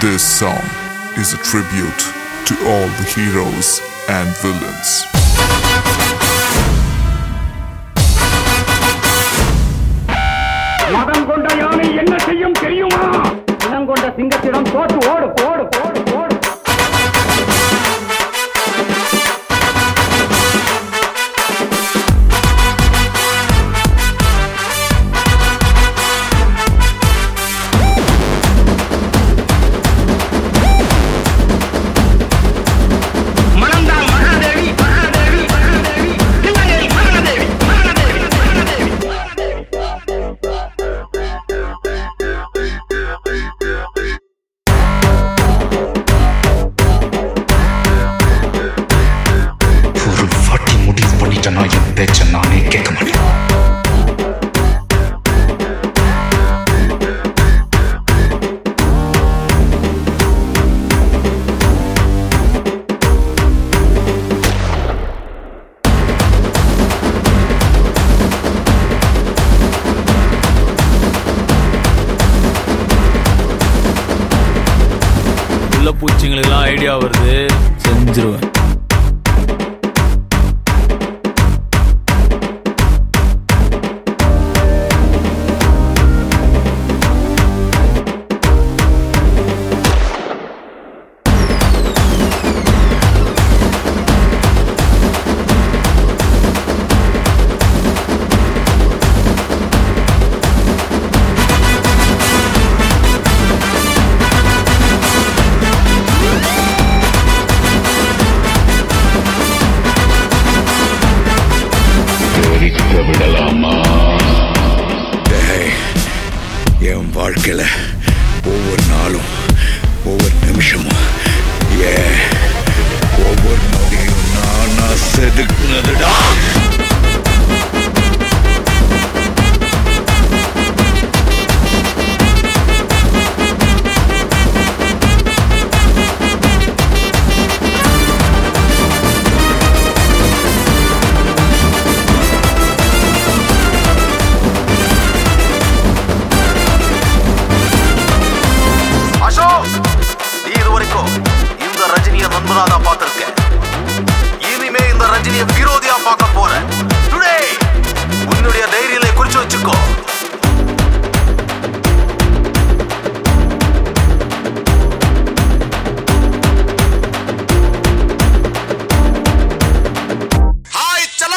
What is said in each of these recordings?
This song is a tribute to all the heroes and villains. மதம் கொண்ட யானை என்ன செய்யும் தெரியுமா இனம் கொண்ட சிங்கத்திடம் தோற்று ஓடு ஓடு ஓடு ஓடு மணந்தால் மகாதேவி மகாதேவி மகாதேவி தில்லையில் மரணதேவி மரணதேவி மரணதேவி ஒரு வாட்டி முடிவு பண்ணிட்டேன்னா என் பேச்ச நானே கேட்க மாட்டேன் உள்ள பூச்சிங்களுக்கெல்லாம் ஐடியா வருது செஞ்சிருவேன் டேய், என் வாழ்க்கையில ஒவ்வொரு நாளும் ஒவ்வொரு நிமிஷமும் ஏ ஒவ்வொரு நொடியும் நானா செதுக்குனதுடா அசோக் நீ இது வரைக்கும் இந்த ரஜினியை நண்பனா தான் பார்த்திருக்க இனிமே இந்த ரஜினியை விரோதியா பார்க்க போற டுடே உன்னுடைய டைரியில குறிச்சு வச்சுக்கோ ஹாய் சலோ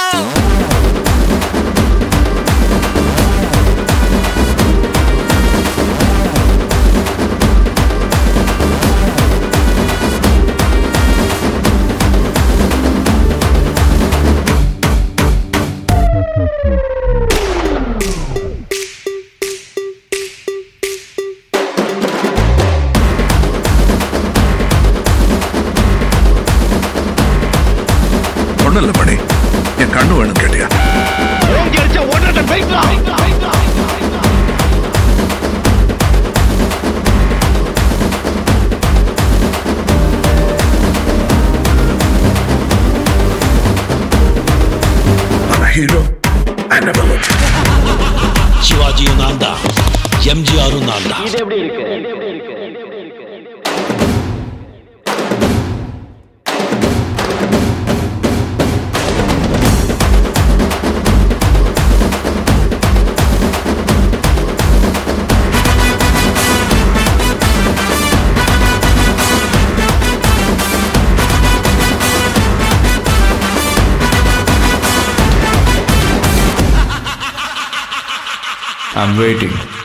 ஒண்ணும் இல்ல மணி என் கண்ணு வேணும் கேட்டியா ஓங்கி அடிச்சா ஓடுறத போய்க்கலாம் I'm a hero and a villain. ಶಿವಾಜಿಯು ನಾಂದ ಎಂ ಜಿ ಆರು ನಾಂದ இது எப்படி இருக்கு ஐம் வெயிட்டிங்